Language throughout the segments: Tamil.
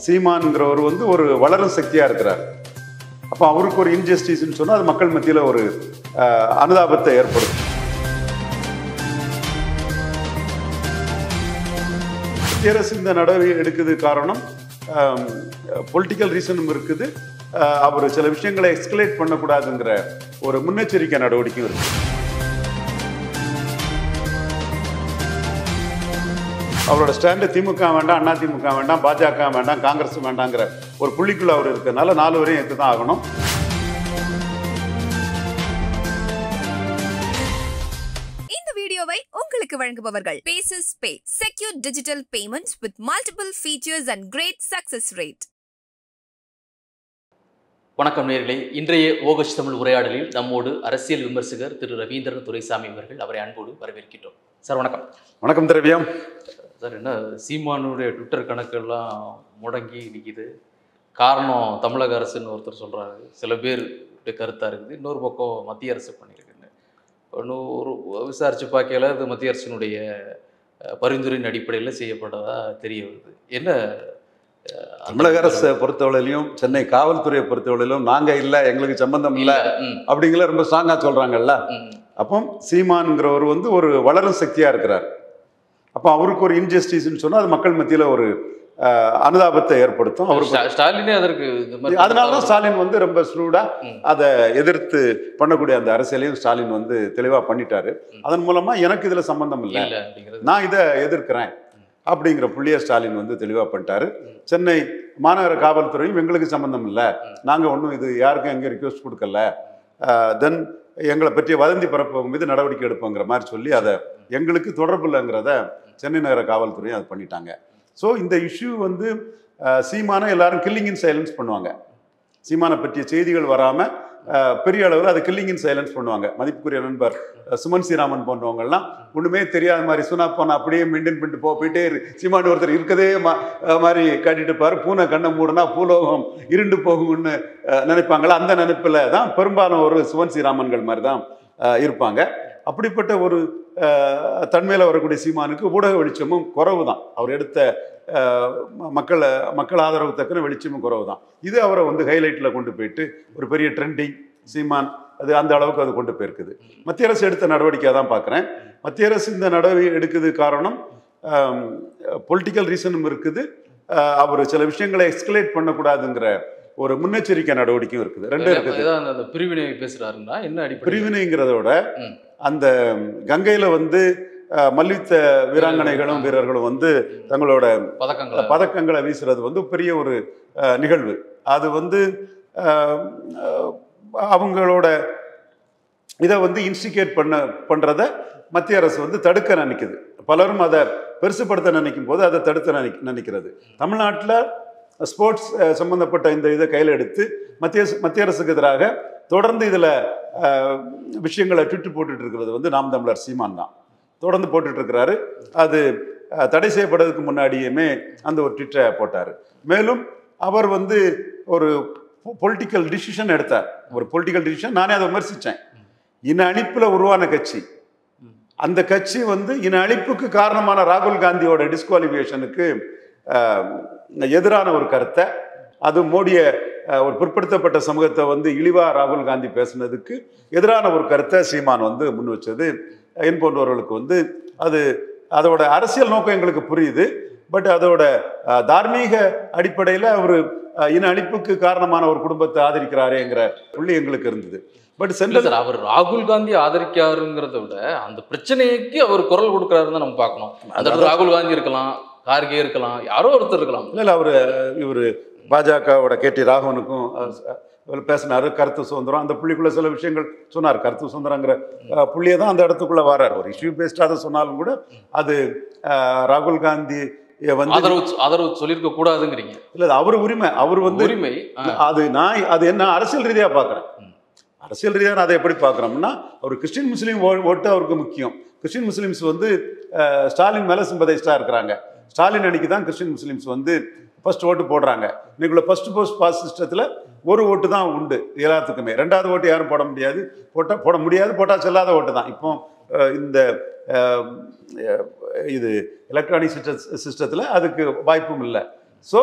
சீமான்ங்கிறவர் வந்து ஒரு வளரும் சக்தியா இருக்கிறார் அப்போ அவருக்கு ஒரு இன்ஜஸ்டிஸ்ன்னு சொன்னா அது மக்கள் மத்தியில ஒரு அஹ், அனுதாபத்தை ஏற்படுத்தும் மத்திய அரசு இந்த நடவடிக்கை எடுக்குது காரணம் பொலிட்டிக்கல் ரீசனும் இருக்குது அஹ், அவர் சில விஷயங்களை எக்ஸ்கலேட் பண்ணக்கூடாதுங்கிற ஒரு முன்னெச்சரிக்கை நடவடிக்கையும் இருக்கு அவரோட ஸ்டாண்டு திமுக வேண்டாம் அண்ணா திமுக வேண்டாம் பாஜக வேண்டாம் காங்கிரஸ் வேண்டாங்கிற ஒரு புள்ளிக்குள்ள அவர் இருக்கிறதுனால நாலு வரையும் ஏற்று தான் ஆகணும் இந்த வீடியோவை உங்களுக்கு வழங்குபவர்கள் Paces pay secure digital payments with multiple features and great success rate வணக்கம் நேர்களே இன்றைய ஓகஸ் தமிழ் உரையாடலில் நம்மோடு அரசியல் விமர்சகர் திரு ரவீந்திரன் துரைசாமி அவர்கள் அவரை அன்போடு வரவேற்கின்றோம் சார் வணக்கம் வணக்கம் திரவியம் சார் என்ன சீமானுடைய ட்விட்டர் கணக்கெல்லாம் முடங்கி நிற்கிது காரணம் தமிழக அரசுன்னு ஒருத்தர் சொல்கிறாரு சில பேர் கருத்தாக இருக்குது இன்னொரு பக்கம் மத்திய அரசு பண்ணியிருக்குன்னு இன்னும் ஒரு விசாரித்து பார்க்கல அது மத்திய அரசினுடைய அஹ், பரிந்துரையின் அடிப்படையில் செய்யப்பட்டதா தெரிய வருது என்ன அஹ், அந்த- தமிழக அரசை பொறுத்தவரையிலும் சென்னை காவல்துறையை பொறுத்தவரையிலும் நாங்க இல்ல எங்களுக்கு சம்பந்தம் இல்ல ம், அப்படிங்கிற ரொம்ப ஸ்ட்ராங்கா சொல்றாங்கல்ல ம், அப்போ சீமான்ங்கிறவர் வந்து ஒரு வளரும் சக்தியா இருக்கிறார் அப்போ அவருக்கு ஒரு இன்ஜஸ்டிஸ்ன்னு சொன்னா அது மக்கள் மத்தியில ஒரு அஹ், அனுதாபத்தை ஏற்படுத்தும் அவருக்கு ஸ்டா- ஸ்டாலினே அதற்கு இது மாதிரி அதனால தான் ஸ்டாலின் வந்து ரொம்ப ஸ்லூடா ம். அதை எதிர்த்து பண்ணக்கூடிய அந்த அரசியலையும் ஸ்டாலின் வந்து தெளிவா பண்ணிட்டாரு ம். அதன் மூலமா எனக்கு இதுல சம்பந்தம் இல்லை இல்லை அப்படிங்கிறது நான் இதை எதிர்க்கிறேன் அப்படிங்கிற புள்ளிய ஸ்டாலின் வந்து தெளிவாக பண்ணிட்டாரு சென்னை மாநகர காவல்துறையும் எங்களுக்கு சம்பந்தம் இல்லை நாங்கள் ஒன்றும் இது யாருக்கும் எங்கே ரிக்வெஸ்ட் கொடுக்கல தென் எங்களை பற்றிய வதந்தி பரப்பவங்க மீது நடவடிக்கை எடுப்போங்கிற மாதிரி சொல்லி அதை எங்களுக்கு தொடர்பு இல்லைங்கிறத சென்னை நகர காவல்துறையும் அது பண்ணிட்டாங்க ஸோ இந்த இஷ்யூ வந்து அஹ், சீமானை எல்லாரும் கில்லிங் இன் சைலன்ஸ் பண்ணுவாங்க சீமானை பற்றிய செய்திகள் வராமல் பெரிய அளவில் அது கில்லிங் இன் சைலன்ஸ் பண்ணுவாங்க மதிப்புக்குரிய நண்பர் அஹ், சுமன் ஸ்ரீராமன் போன்றவங்கெல்லாம் ஒண்ணுமே தெரியாத மாதிரி சுனா போன அப்படியே மெயின்டைன் பண்ணிட்டு போ போயிட்டே இரு சீமான் ஒருத்தர் இருக்கதே மா- அஹ் மாதிரி காட்டிட்டு இருப்பாரு பூனை கண்ணை மூடனா பூலோகம் இருண்டு போகும்னு அஹ், நினைப்பாங்களா அந்த நினைப்பில் தான் பெரும்பாலும் ஒரு சுவன் ஸ்ரீராமன்கள் மாதிரி தான் அஹ், இருப்பாங்க அப்படிப்பட்ட ஒரு அஹ், தன்மையில் வரக்கூடிய சீமானுக்கு ஊடக வெளிச்சமும் குறைவு தான் அவர் எடுத்த அஹ், ம- மக்கள் மக்கள் ஆதரவு தக்கன வெளிச்சமும் குறைவு தான் இது அவரை வந்து ஹைலைட்டில் கொண்டு போயிட்டு ஒரு பெரிய ட்ரெண்டிங் சீமான் அது அந்த அளவுக்கு அது கொண்டு போயிருக்குது மத்திய அரசு எடுத்த நடவடிக்கையாக தான் பார்க்குறேன் மத்திய அரசு இந்த நடவடிக்கை எடுக்குது காரணம் பொலிட்டிக்கல் ரீசனும் இருக்குது அஹ், அவர் சில விஷயங்களை எக்ஸ்கலேட் பண்ணக்கூடாதுங்கிற ஒரு முன்னெச்சரிக்கை நடவடிக்கையும் இருக்குது ரெண்டும் இருக்குது ஏதாவது அந்த- அந்த பிரிவினை பேசுறாருன்னா என்ன அடிப்படை பிரிவினைங்கிறதோட ம். அந்த கங்கையில வந்து அஹ், மல்யுத்த வீராங்கனைகளும் வீரர்களும் வந்து தங்களோட பதக்கங்களை பதக்கங்களை வீசுறது வந்து பெரிய ஒரு அஹ், நிகழ்வு அது வந்து அஹ், அஹ், அவங்களோட இதை வந்து இன்ஸ்டிகேட் பண்ண பண்றத மத்திய அரசு வந்து தடுக்க நினைக்குது பலரும் அதை பெருசுப்படுத்த நினைக்கும் போது அதை தடுக்க நினை நினைக்கிறது தமிழ்நாட்டில் ஸ்போர்ட்ஸ் சம்பந்தப்பட்ட இந்த இதை கையில் எடுத்து மத்திய அரசு- மத்திய அரசுக்கு எதிராக தொடர்ந்து இதில் விஷயங்களை ட்விட்டு போட்டுட்டு இருக்கிறது வந்து நாம் தமிழர் சீமான் தான் தொடர்ந்து போட்டுட்டு இருக்கிறாரு அது அஹ், தடை செய்யப்படுறதுக்கு முன்னாடியுமே அந்த ஒரு ட்விட்டரை போட்டார் மேலும் அவர் வந்து ஒரு பொலிட்டிக்கல் டிசிஷன் எடுத்தார் ஒரு பொலிட்டிக்கல் டிசிஷன் நானே அதை விமர்சித்தேன் இன அழிப்பில் உருவான கட்சி அந்த கட்சி வந்து இன அழிப்புக்கு காரணமான ராகுல் காந்தியோட டிஸ்குவாலிஃபிகேஷனுக்கு எதிரான ஒரு கருத்தை அது மோடிய அஹ், ஒரு பிற்படுத்தப்பட்ட சமூகத்தை வந்து இழிவா ராகுல் காந்தி பேசுனதுக்கு எதிரான ஒரு கருத்தை சீமான் வந்து முன் வச்சது என் போன்றவர்களுக்கு வந்து அது அதோட அரசியல் நோக்கம் எங்களுக்கு புரியுது பட் அதோட அஹ், தார்மீக அடிப்படையில் அவர் இன அழிப்புக்கு காரணமான ஒரு குடும்பத்தை ஆதரிக்கிறாரேங்கிற புள்ளி எங்களுக்கு இருந்தது பட் இல்ல சென்ட்ரல் சார் அவர் ராகுல் காந்தி ஆதரிக்காருங்கிறத விட அந்த பிரச்சனைக்கு அவர் குரல் கொடுக்குறாருன்னு தான் நம்ம பார்க்கணும் அந்த இடத்துல ராகுல் காந்தி இருக்கலாம் கார்கே இருக்கலாம் யாரோ ஒருத்தர் இருக்கலாம் இல்லை இல்லை அவர் இவர் பாஜகவோட கேடி ராகவனுக்கும் அஹ், அஹ், இவர் பேசினாரு கருத்து சுதந்திரம் அந்த புள்ளிக்குள்ள சில விஷயங்கள் சொன்னார் கருத்து சுதந்திரங்கிற அஹ், புள்ளியை தான் அந்த இடத்துக்குள்ள வரார் ஒரு இஷ்யூ பேஸ்டாக சொன்னாலும் கூட அது அஹ், ராகுல் காந்தி வந்து ஆதரவு ஆதரவு சொல்லியிருக்க கூடாதுங்கிறீங்க இல்லை அவர் உரிமை அவர் வந்து உரிமை ஆ, அது நான் அது என்ன அரசியல் ரீதியாக பார்க்குறேன் ம். அரசியல் ரீதியாக நான் அதை எப்படி பார்க்குறோம்னா அவர் கிறிஸ்டின் முஸ்லீம் ஓ- ஓட்டு அவருக்கு முக்கியம் கிறிஸ்டின் முஸ்லீம்ஸ் வந்து அஹ், ஸ்டாலின் மேலே சிம்பதைஸ்டாக இருக்கிறாங்க ஸ்டாலின் அன்னைக்கு தான் கிறிஸ்டின் முஸ்லீம்ஸ் வந்து ஃபர்ஸ்ட் ஓட்டு போடுறாங்க இன்னைக்குள்ள ஃபர்ஸ்ட் போஸ்ட் பாஸ் சிஸ்டத்தில் ஒரு ஓட்டு தான் உண்டு எல்லாத்துக்குமே ரெண்டாவது ஓட்டு யாரும் போட முடியாது போட்டால் போட முடியாது போட்டால் செல்லாத ஓட்டு தான் இப்போ அஹ், இந்த அஹ், அஹ், இது எலக்ட்ரானிக் சிஸ்ட சிஸ்டத்தில் அதுக்கு வாய்ப்பும் இல்லை ஸோ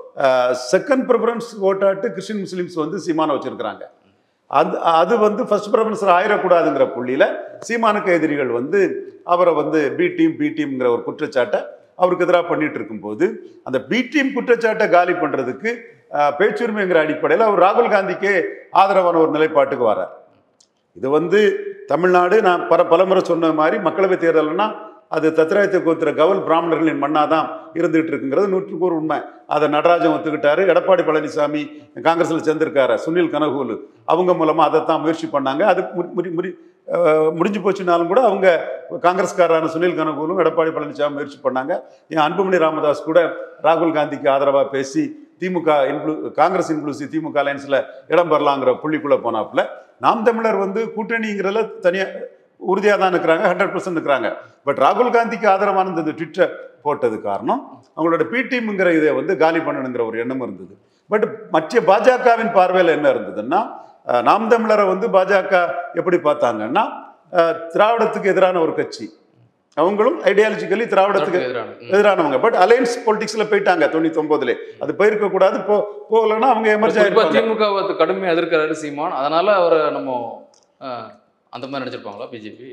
செகண்ட் ப்ரிஃபரன்ஸ் ஓட்டாட்டு கிறிஸ்டின் முஸ்லீம்ஸ் வந்து சீமானை வச்சிருக்கிறாங்க அது அது வந்து ஃபர்ஸ்ட் ப்ரிஃபரன்ஸ் ஆயிடக்கூடாதுங்கிற புள்ளியில் சீமானுக்கு எதிரிகள் வந்து அவரை வந்து பி டீம் பி டீம்ங்கிற ஒரு குற்றச்சாட்டை அவருக்கு எதிராக பண்ணிட்டு இருக்கும்போது அந்த பி டீம் குற்றச்சாட்டை காலி பண்ணுறதுக்கு பேச்சுரிமைங்கிற அடிப்படையில் அவர் ராகுல் காந்திக்கே ஆதரவான ஒரு நிலைப்பாட்டுக்கு வரார் இது வந்து தமிழ்நாடு நான் பல பலமுறை சொன்ன மாதிரி மக்களவைத் தேர்தல்னா அது தத்ராயத்தை கோத்திர கவல் பிராமணர்களின் மண்ணாக தான் இருந்துகிட்டு இருக்குங்கிறது நூற்றுக்கு ஒரு உண்மை அதை நடராஜன் ஒத்துக்கிட்டாரு எடப்பாடி பழனிசாமி காங்கிரஸில் சேர்ந்திருக்காரு சுனில் கனகூலு அவங்க மூலமாக அதை தான் முயற்சி பண்ணாங்க அது முடி- முடி- முடி அஹ் முடிஞ்சு போச்சுனாலும் கூட அவங்க காங்கிரஸ்காரரான சுனில் கனகூலும் எடப்பாடி பழனிசாமி முயற்சி பண்ணாங்க என் அன்புமணி ராமதாஸ் கூட ராகுல் காந்திக்கு ஆதரவாக பேசி திமுக இன்க்ளூ காங்கிரஸ் இன்க்ளூசிவ் திமுக அலையன்ஸில் இடம் பெறலாங்கிற புள்ளிக்குள்ளே போனாப்புல நாம் தமிழர் வந்து கூட்டணிங்கிறதுல தனியாக உறுதியாக தான் இருக்கிறாங்க ஹண்ட்ரட் பர்சன்ட் இருக்கிறாங்க பட் ராகுல் காந்திக்கு ஆதரவான இந்த ட்விட்டர் போட்டது காரணம் அவங்களோட பிடிஎம்ங்கிற இதை வந்து காலி பண்ணணுங்கிற ஒரு எண்ணம் இருந்தது பட் மற்ற பாஜகவின் பார்வையில் என்ன இருந்ததுன்னா அஹ், நாம் தமிழரை வந்து பாஜக எப்படி பார்த்தாங்கன்னா அஹ், திராவிடத்துக்கு எதிரான ஒரு கட்சி அவங்களும் ஐடியாலஜிக்கலி திராவிடத்துக்கு எதிரான ம். எதிரானவங்க பட் அலையன்ஸ் பொலிட்டிக்ஸ்ல போயிட்டாங்க தொண்ணூத்தி ஒன்பதுல அது போயிருக்க கூடாது போ போகலன்னா அவங்க எமர்ஜ் குறிப்பா ஆயிருப்பாங்க திமுக கடுமையாக எதிர்க்கிறாரு சீமான் அதனால அவரை நம்ம அஹ், அந்த மாதிரி நினைச்சிருப்பாங்களா பிஜேபி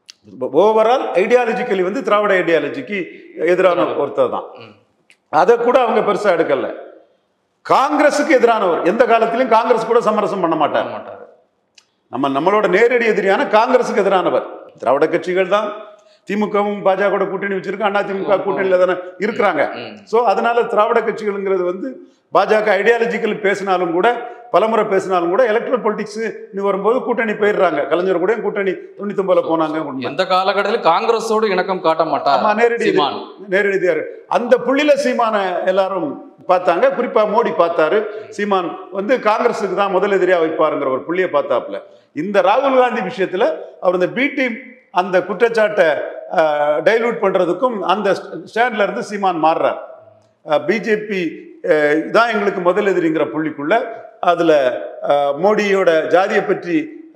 ஓவரால் ஐடியாலஜிக்கலி வந்து திராவிட ஐடியாலஜிக்கு எதிரான ஒருத்தர் தான் ம். அதை கூட அவங்க பெருசா எடுக்கல காங்கிரஸுக்கு எதிரானவர் எந்த காலத்திலும் காங்கிரஸ் கூட சமரசம் பண்ண மாட்டார் பண்ண மாட்டாரு நம்ம நம்மளோட நேரடி எதிரியான காங்கிரஸுக்கு எதிரானவர் திராவிட கட்சிகள் தான் திமுகவும் பாஜக கூட்டணி வச்சிருக்கு அண்ணா திமுக கூட்டணியில தானே இருக்கிறாங்க ம். ஸோ அதனால திராவிட கட்சிகள்ங்கிறது வந்து பாஜக ஐடியாலஜிக்கல் பேசினாலும் கூட பலமுறை பேசினாலும் கூட எலக்ட்ரல் பொலிட்டிக்ஸ் நீ வரும்போது கூட்டணி போயிடுறாங்க கலைஞர் கூட கூட்டணி தொண்ணூத்தி போனாங்க உண்மை. எந்த காலகட்டத்திலும் காங்கிரஸோடு இணக்கம் காட்ட ஆமா, மாட்டார் நேரடி எதிரி. சீமான் நேரடியார் அந்த புள்ளில சீமான எல்லாரும் பார்த்தாங்க குறிப்பா மோடி பார்த்தாரு சீமான் வந்து காங்கிரஸுக்கு தான் முதல் எதிரியா வைப்பாருங்கிற ஒரு புள்ளியை பார்த்தாப்புல இந்த ராகுல் காந்தி விஷயத்துல அவர் இந்த பி டீம் அந்த குற்றச்சாட்டை டைலூட் பண்றதுக்கும் அந்த ஸ்டாண்ட்ல இருந்து சீமான் மாறுறார் பிஜேபி தான் எங்களுக்கு முதல் எதிரிங்கிற புள்ளிக்குள்ள அதுல அஹ், மோடியோட ஜாதியை பற்றி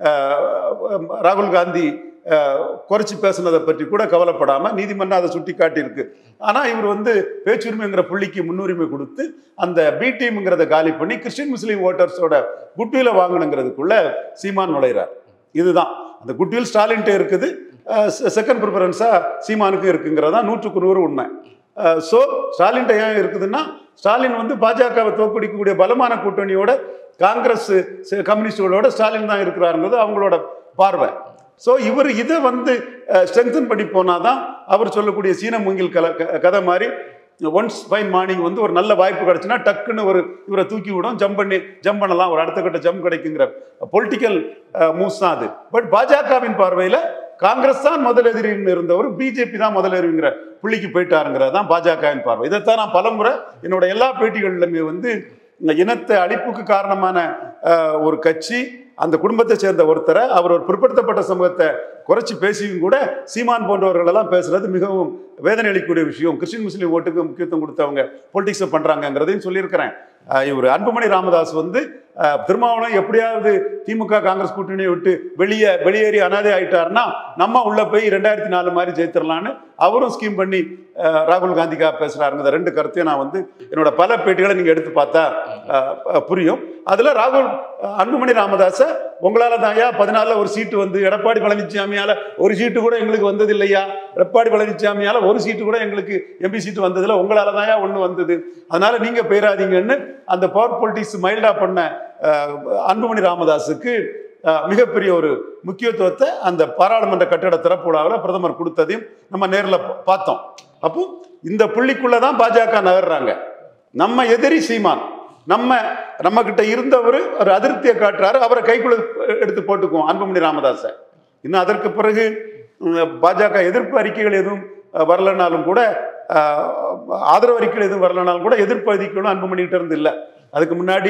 அஹ், ராகுல் காந்தி அஹ், குறைச்சி பேசுனதை பற்றி கூட கவலைப்படாம நீதிமன்றம் அதை சுட்டி காட்டியிருக்கு ஆனா இவர் வந்து பேச்சுரிமைங்கிற புள்ளிக்கு முன்னுரிமை கொடுத்து அந்த பி டீம்ங்கிறத காலி பண்ணி கிறிஸ்டின் முஸ்லீம் ஓட்டர்ஸோட குட்வில வாங்கணுங்கிறதுக்குள்ள சீமான் நுழைகிறார் இதுதான் அந்த குட்வில் ஸ்டாலின்ட்டே இருக்குது செகண்ட் ப்ரிஃபரன்ஸா சீமானுக்கும் இருக்குங்கிறதா நூற்றுக்கு நூறு உண்மை ஸோ ஸ்டாலின்ட்ட ஏன் இருக்குதுன்னா ஸ்டாலின் வந்து பாஜகவை தோற்கடிக்கக்கூடிய பலமான கூட்டணியோட காங்கிரஸ் ச- கம்யூனிஸ்டுகளோட ஸ்டாலின் தான் இருக்கிறாருங்கிறது அவங்களோட பார்வை ஸோ இவர் இதை வந்து ஸ்ட்ரெங்தன் பண்ணி போனாதான் அவர் சொல்லக்கூடிய சீன மூங்கில் கல க- கதை மாதிரி ஒன்ஸ் ஃபைன் மார்னிங் வந்து ஒரு நல்ல வாய்ப்பு கிடைச்சுன்னா டக்குன்னு ஒரு இவரை தூக்கி விடும் ஜம்ப் பண்ணி ஜம்ப் பண்ணலாம் ஒரு அடுத்த கட்ட ஜம்ப் கிடைக்குங்கிற பொலிட்டிக்கல் மூவ்ஸ் தான் அது பட் பாஜகவின் பார்வையில் காங்கிரஸ் தான் முதல் எதிரின்னு இருந்தவர் பிஜேபி தான் முதல் எதிரிங்கிற புள்ளிக்கு போயிட்டாருங்கிறது தான் பாஜகவின் பார்வை இதைத்தான் நான் பலமுறை என்னோட எல்லா பேட்டிகளிலுமே வந்து இந்த இனத்தை அழிப்புக்கு காரணமான அஹ், ஒரு கட்சி அந்த குடும்பத்தை சேர்ந்த ஒருத்தரை அவர் ஒரு பிற்படுத்தப்பட்ட சமூகத்தை குறைச்சி பேசியும் கூட சீமான் போன்றவர்கள் எல்லாம் பேசுறது மிகவும் வேதனை அளிக்கக்கூடிய விஷயம் கிறிஸ்டின் முஸ்லீம் ஓட்டுக்கு முக்கியத்துவம் கொடுத்தவங்க பொலிட்டிக்ஸை பண்றாங்கங்கிறதையும் சொல்லியிருக்கிறேன் அஹ், இவர் அன்புமணி ராமதாஸ் வந்து அஹ், திருமாவளவன் எப்படியாவது திமுக காங்கிரஸ் கூட்டணியை விட்டு வெளியே வெளியேறி அனாதை ஆயிட்டாருன்னா நம்ம உள்ள போய் ரெண்டாயிரத்தி நாலு மாதிரி ஜெயித்திரலான்னு அவரும் ஸ்கீம் பண்ணி அஹ், ராகுல் காந்திக்காக பேசுறாருங்க இந்த ரெண்டு கருத்தையும் நான் வந்து என்னோட பல பேட்டிகளை நீங்க எடுத்து பார்த்தா அஹ், அஹ், புரியும் அதுல ராகுல் அஹ், அன்புமணி ராமதாஸை உங்களால தான்யா பதினாலில் ஒரு சீட்டு வந்து எடப்பாடி பழனிசாமியால ஒரு சீட்டு கூட எங்களுக்கு வந்தது இல்லையா எடப்பாடி பழனிசாமியால ஒரு சீட்டு கூட எங்களுக்கு எம்பி சீட்டு வந்ததில்ல உங்களால தான்யா ஒன்று வந்தது அதனால நீங்க போயிடாதீங்கன்னு அந்த பவர் பொலிட்டிக்ஸ் மைல்டா பண்ண அஹ், அன்புமணி ராமதாஸுக்கு அஹ், மிகப்பெரிய ஒரு முக்கியத்துவத்தை அந்த பாராளுமன்ற கட்டட திறப்பு விழாவில் பிரதமர் கொடுத்ததையும் நம்ம நேரில் பார்த்தோம் அப்போ இந்த புள்ளிக்குள்ள தான் பாஜக நகர்றாங்க நம்ம எதிரி சீமான் நம்ம நம்ம கிட்ட இருந்தவர் ஒரு அதிருப்தியை காட்டுறாரு அவரை கைக்குள்ள எடுத்து போட்டுக்குவோம் அன்புமணி ராமதாஸை இன்னும் அதற்கு பிறகு உம், பாஜக எதிர்ப்பு அறிக்கைகள் எதுவும் அஹ், வரலனாலும் கூட அஹ், ஆதரவு அறிக்கைகள் எதுவும் வரலனாலும் கூட எதிர்ப்பு அறிக்கைகளும் அன்புமணிகிட்ட இருந்து இல்லை அதுக்கு முன்னாடி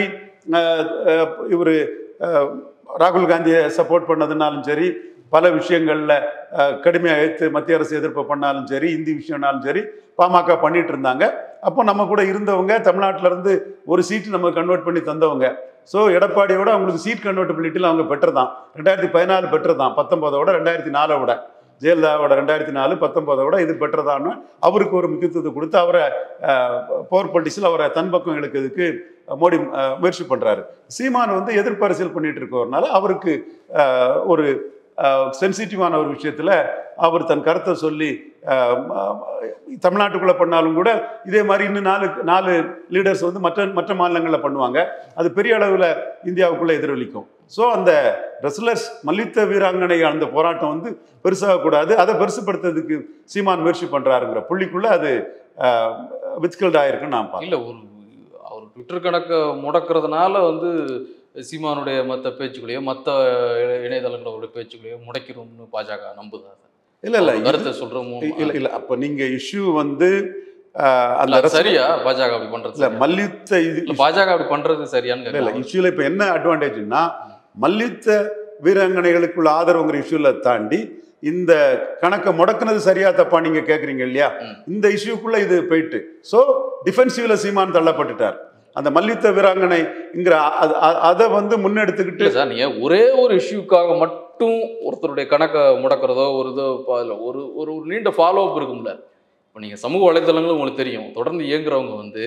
இவர் ராகுல் காந்தியை சப்போர்ட் பண்ணதுனாலும் சரி பல விஷயங்களில் கடுமையாக எடுத்து மத்திய அரசு எதிர்ப்பு பண்ணாலும் சரி இந்தி விஷயம்னாலும் சரி பாமக பண்ணிட்டு இருந்தாங்க அப்போ நம்ம கூட இருந்தவங்க தமிழ்நாட்டுல இருந்து ஒரு சீட்டு நம்ம கன்வெர்ட் பண்ணி தந்தவங்க ஸோ எடப்பாடியோட அவங்களுக்கு சீட் கன்வெர்டபிலிட்டியில் அவங்க பெட்டர் தான் ரெண்டாயிரத்தி பதினாலு பெட்டர் தான் பத்தொம்போதோட ரெண்டாயிரத்தி நாலை விட ஜெயலலிதாவோட ரெண்டாயிரத்தி நாலு பத்தொம்போதோட இது பெட்டர் தான் அவருக்கு ஒரு முக்கியத்துவத்தை கொடுத்து அவரை போர் பொலிட்டிக்ஸில் அவரை தன் பக்கம் இழுக்கிறதுக்கு மோடி அஹ், முயற்சி பண்ணுறாரு சீமான் வந்து எதிர்ப்பு அரசியல் பண்ணிட்டு இருக்கறதுனால அவருக்கு அஹ், ஒரு சென்சிட்டிவான ஒரு விஷயத்தில் அவர் தன் கருத்தை சொல்லி அஹ், ம- தமிழ்நாட்டுக்குள்ளே பண்ணாலும் கூட இதே மாதிரி இன்னும் நாலு நாலு லீடர்ஸ் வந்து மற்ற மற்ற மாநிலங்களில் பண்ணுவாங்க அது பெரிய அளவில் இந்தியாவுக்குள்ளே எதிரொலிக்கும் ஸோ அந்த ரெஸ்லர்ஸ் மல்யுத்த வீராங்கனை அந்த போராட்டம் வந்து பெருசாகக்கூடாது அதை பெருசுப்படுத்துறதுக்கு சீமான் முயற்சி பண்ணுறாருங்கிற புள்ளிக்குள்ளே அது வித்கல்ட் ஆயிருக்குன்னு நான் பார்க்கிறேன் இல்ல ஒரு அவர் ட்விட்டர் கணக்கை முடக்கிறதுனால வந்து சீமானுடைய மற்ற பேச்சுக்களையோ மற்ற இணையதளங்களோட பேச்சுக்களையோ முடைக்கிறோம்னு பாஜக நம்புதா இல்லை இல்லை அவர் கருத்தை சொல்றோமோ இல்லை இல்லை அப்போ நீங்கள் இஷ்யூ வந்து அஹ், அந்த இல்ல, அது wrestler- சரியா பாஜக அப்படி பண்றது இல்ல சரியா? மல்யுத்த இது இல்ல பாஜக அப்படி பண்றது சரியான்னு இல்ல இல்ல கேட்கலாம். இஷ்யூல இப்ப என்ன அட்வான்டேஜ்னா மல்யுத்த வீராங்கனைகளுக்குள்ள ஆதரவுங்கிற இஷ்யூல தாண்டி இந்த கணக்கை முடக்குனது சரியா தப்பா நீங்க கேக்குறீங்க இல்லையா ம். இந்த இஷ்யூக்குள்ள இது போயிட்டு ஸோ டிஃபென்சிவ்ல சீமான் தள்ளப்பட்டுட்டார் அந்த மல்யுத்த வீராங்கனைங்கிற அ- அ- அதை வந்து முன்னெடுத்துக்கிட்டு இல்ல சார் நீங்க ஒரே ஒரு இஷ்யூக்காக மட்டும் ஒருத்தருடைய கணக்கை முடக்கிறதோ ஒரு இதோ ப- இல்ல, ஒரு ஒரு ஒரு நீண்ட ஃபாலோ அப் இருக்கும்ல இப்போ நீங்க சமூக வலைதளங்களும் உங்களுக்கு தெரியும் தொடர்ந்து இயங்குறவங்க வந்து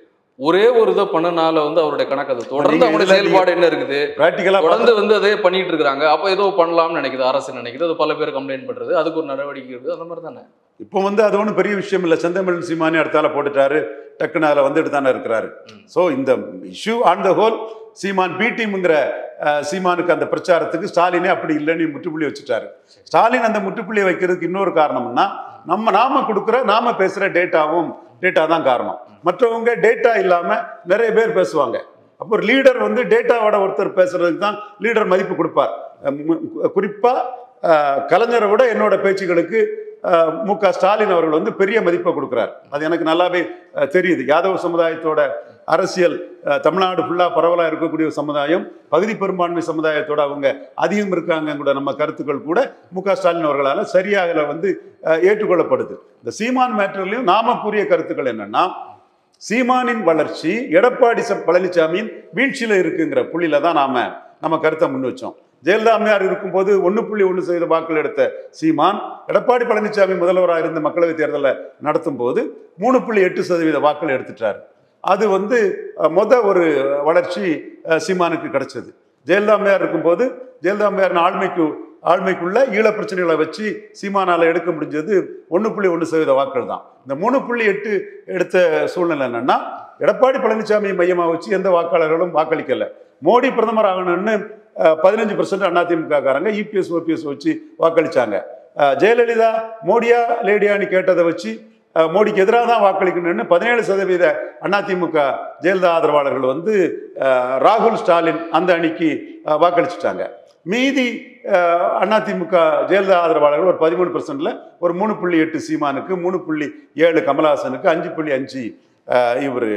ஒரே ஒரு இதை பண்ணனால வந்து அவருடைய கணக்கு அது தொடர்ந்து நீங்க அவங்களுடைய இதுல செயல்பாடு என்ன இருக்குது பிராக்டிக்கலா தொடர்ந்து வந்து அதே பண்ணிட்டு இருக்காங்க அப்ப ஏதோ பண்ணலாம்னு நினைக்குது அரசு நினைக்குது அது பல பேர் கம்ப்ளைண்ட் பண்றது அதுக்கு ஒரு நடவடிக்கை இருக்குது அந்த மாதிரி தானே இப்போ வந்து அது ஒன்றும் பெரிய விஷயம் இல்லை செந்தமிழ் சீமானி அடுத்தால போட்டுட்டாரு டக்குன்னு அதில் வந்துட்டு தானே இருக்கிறாரு ம். ஸோ இந்த issue on the whole Seeman B டீம்ங்கிற அஹ், சீமானுக்கு அந்த பிரச்சாரத்துக்கு ஸ்டாலினே அப்படி இல்லைன்னு முற்றுப்புள்ளி வச்சுட்டாரு ஸ்டாலின் அந்த முற்றுப்புள்ளியை வைக்கிறதுக்கு இன்னொரு காரணம்னா நம்ம நாம கொடுக்குற நாம பேசுகிற டேட்டாவும் டேட்டா தான் காரணம் மற்றவங்க டேட்டா இல்லாமல் நிறைய பேர் பேசுவாங்க அப்போ ஒரு லீடர் வந்து டேட்டாவோட ஒருத்தர் பேசுறதுக்கு தான் லீடர் மதிப்பு கொடுப்பார் அஹ் மு- குறிப்பா அஹ், கலைஞரை விட என்னோட பேச்சுகளுக்கு அஹ், மு க ஸ்டாலின் அவர்கள் வந்து பெரிய மதிப்பை கொடுக்குறார் அது எனக்கு நல்லாவே அஹ், தெரியுது யாதவ சமுதாயத்தோட அரசியல் அஹ், தமிழ்நாடு ஃபுல்லாக பரவலாக இருக்கக்கூடிய ஒரு சமுதாயம் பகுதி பெரும்பான்மை சமுதாயத்தோட அவங்க அதிகம் இருக்காங்க கூட நம்ம கருத்துக்கள் கூட மு க ஸ்டாலின் அவர்களால் சரியாக வந்து அஹ், ஏற்றுக்கொள்ளப்படுது இந்த சீமான் மேட்டர்லையும் நாம கூறிய கருத்துக்கள் என்னன்னா சீமானின் வளர்ச்சி எடப்பாடி ச- பழனிசாமியின் வீழ்ச்சியில இருக்குங்கிற புள்ளியில தான் நாம நம்ம கருத்தை முன் வச்சோம் ஜெயலலிதா அம்மையார் இருக்கும்போது ஒன்று புள்ளி ஒன்று சதவீத வாக்குகள் எடுத்த சீமான் எடப்பாடி பழனிசாமி முதல்வராக இருந்த மக்களவைத் தேர்தலை நடத்தும் போது மூணு புள்ளி எட்டு சதவீத வாக்குகள் எடுத்துட்டார் அது வந்து அஹ், மொத ஒரு வளர்ச்சி அஹ், சீமானுக்கு கிடைச்சது ஜெயலலிதா அம்மையார் இருக்கும்போது ஜெயலலிதா அம்மையார் ஆளுமைக்கு ஆளுமைக்குள்ள ஈழ பிரச்சனைகளை வச்சு சீமானால எடுக்க முடிஞ்சது ஒன்று புள்ளி ஒன்று சதவீத வாக்குகள் தான் இந்த மூணு புள்ளி எட்டு எடுத்த சூழ்நிலை என்னன்னா எடப்பாடி பழனிசாமி மையமாக வச்சு எந்த வாக்காளர்களும் வாக்களிக்கல மோடி பிரதமர் ஆகணும்னு பதினஞ்சு பர்சன்ட் அதிமுக காரங்க இபிஎஸ் ஓபிஎஸ் வச்சு வாக்களிச்சாங்க அஹ், ஜெயலலிதா மோடியா லேடியான்னு கேட்டதை வச்சு அஹ், மோடிக்கு எதிராக தான் வாக்களிக்கணும்னு பதினேழு சதவீத அதிமுக ஜெயலலிதா ஆதரவாளர்கள் வந்து அஹ், ராகுல் ஸ்டாலின் அந்த அணிக்கு அஹ், வாக்களிச்சுட்டாங்க மீதி அஹ், அதிமுக ஜெயலலிதா ஆதரவாளர்கள் ஒரு பதிமூணு பர்சன்ட்ல ஒரு மூணு புள்ளி எட்டு சீமானுக்கு மூணு புள்ளி ஏழு கமலஹாசனுக்கு அஞ்சு புள்ளி அஞ்சு இவர்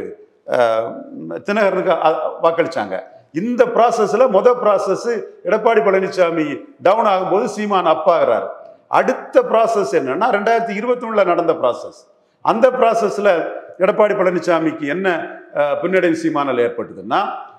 தினகரனுக்கு அ- வாக்களிச்சாங்க இந்த ப்ராசஸ்ல முத ப்ராசஸ் எடப்பாடி பழனிசாமி டவுன் ஆகும்போது சீமான் அப் ஆகுறாரு அடுத்த ப்ராசஸ் என்னன்னா ரெண்டாயிரத்தி இருபத்தி ஒண்ணுல நடந்த ப்ராசஸ் அந்த ப்ராசஸ்ல எடப்பாடி பழனிசாமிக்கு என்ன அஹ், பின்னடைவு சீமானால் ஏற்பட்டதுன்னா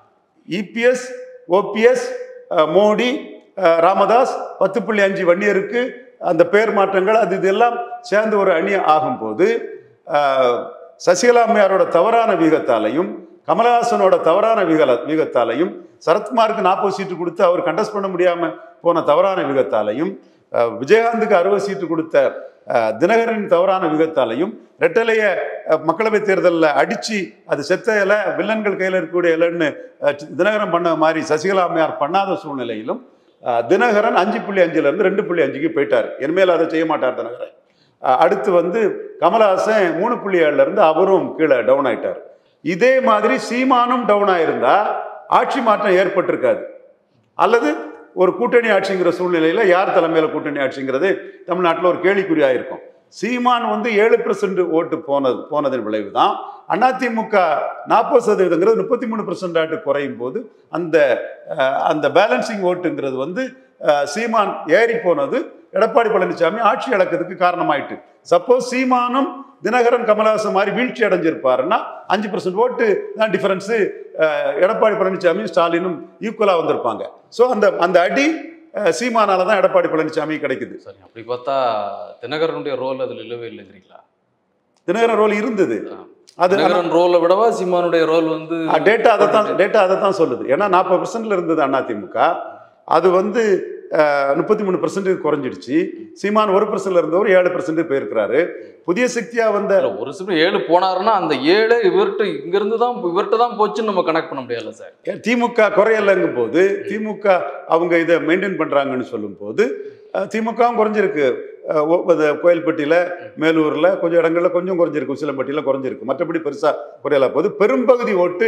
இபிஎஸ் ஓபிஎஸ் மோடி அஹ், ராமதாஸ் பத்து புள்ளி அஞ்சு வன்னியருக்கு அந்த பெயர் மாற்றங்கள் அது இதெல்லாம் சேர்ந்து ஒரு அணி ஆகும்போது அஹ், சசிகலா அம்மையாரோட தவறான வீகத்தாலையும் கமலஹாசனோட தவறான வீகல வீகத்தாலையும் சரத்குமாருக்கு நாற்பது சீட்டு கொடுத்து அவர் கண்டஸ்ட் பண்ண முடியாம போன தவறான வீகத்தாலையும் அஹ், விஜயகாந்துக்கு அறுபது சீட்டு கொடுத்த அஹ், தினகரனின் தவறான விகத்தாலையும் ரெட்டலைய அஹ், மக்களவைத் தேர்தலில் அடிச்சு அது செத்த இலை வில்லன்கள் கையில் இருக்கக்கூடிய இலைன்னு அஹ், தினகரன் பண்ண மாதிரி சசிகலா அம்மையார் பண்ணாத சூழ்நிலையிலும் அஹ், தினகரன் அஞ்சு புள்ளி அஞ்சுல இருந்து ரெண்டு புள்ளி அஞ்சுக்கு போயிட்டார் இனிமேல் அதை செய்ய மாட்டார் தினகரன் அஹ், அடுத்து வந்து கமலஹாசன் மூணு புள்ளி ஏழுல இருந்து அவரும் கீழே டவுன் ஆயிட்டார் இதே மாதிரி சீமானும் டவுன் ஆயிருந்தா ஆட்சி மாற்றம் ஏற்பட்டிருக்காது அல்லது ஒரு கூட்டணி ஆட்சிங்கிற சூழ்நிலையில யார் தலைமையில கூட்டணி ஆட்சிங்கிறது தமிழ்நாட்டில் ஒரு கேள்விக்குறியாக இருக்கும் சீமான் வந்து ஏழு பெர்சன்ட் ஓட்டு போனது போனதன் விளைவு தான் அதிமுக நாற்பது சதவீதங்கிறது முப்பத்தி மூணு பெர்சன்ட் ஆட்டு குறையும் போது அந்த அஹ், அந்த பேலன்சிங் ஓட்டுங்கிறது வந்து அஹ், சீமான் ஏறி போனது எடப்பாடி பழனிசாமி ஆட்சி இழக்கிறதுக்கு காரணமாயிட்டு சப்போஸ் சீமானும் தினகரன் கமலஹாசன் மாதிரி வீழ்ச்சி அடைஞ்சிருப்பாருன்னா அஞ்சு பர்சன்ட் ஓட்டு தான் டிஃபரன்ஸு எடப்பாடி பழனிசாமியும் ஸ்டாலினும் ஈக்குவலாக வந்திருப்பாங்க ஸோ அந்த அந்த அடி அஹ், சீமானால தான் எடப்பாடி பழனிசாமி கிடைக்குது சரி அப்படி பார்த்தா தினகரனுடைய ரோல் அதில் இல்லவே இல்லைங்கிறீங்களா தினகரன் ரோல் இருந்தது அது தினகரன் ரோலை விடவா சீமானுடைய ரோல் வந்து டேட்டா அதை தான் டேட்டா அதை தான் சொல்லுது ஏன்னா நாற்பது பர்சன்ட்ல இருந்தது அதிமுக அது வந்து முப்பத்தி மூணு பர்சன்ட் குறைஞ்சிடுச்சு சீமான் ஒரு பர்சன்ட்ல இருந்தவர் ஏழு பர்சன்ட் போயிருக்கிறாரு புதிய சக்தியா வந்த இல்ல, ஒரு சில ஏழு போனாருன்னா அந்த ஏழு இவர்கிட்ட இங்க இருந்து தான் இவர்கிட்ட தான் போச்சுன்னு நம்ம கனெக்ட் பண்ண முடியாதுல்ல சார் திமுக குறையலைங்கும் போது திமுக அவங்க இதை மெயின்டைன் பண்றாங்கன்னு சொல்லும் போது அஹ், திமுகவும் குறைஞ்சிருக்கு அஹ், ஒ- அது கோயில்பட்டியில மேலூர்ல கொஞ்சம் இடங்கள்ல கொஞ்சம் குறைஞ்சிருக்கு உசிலம்பட்டியில குறைஞ்சிருக்கு மற்றபடி பெருசா குறையல போது பெரும்பகுதி ஓட்டு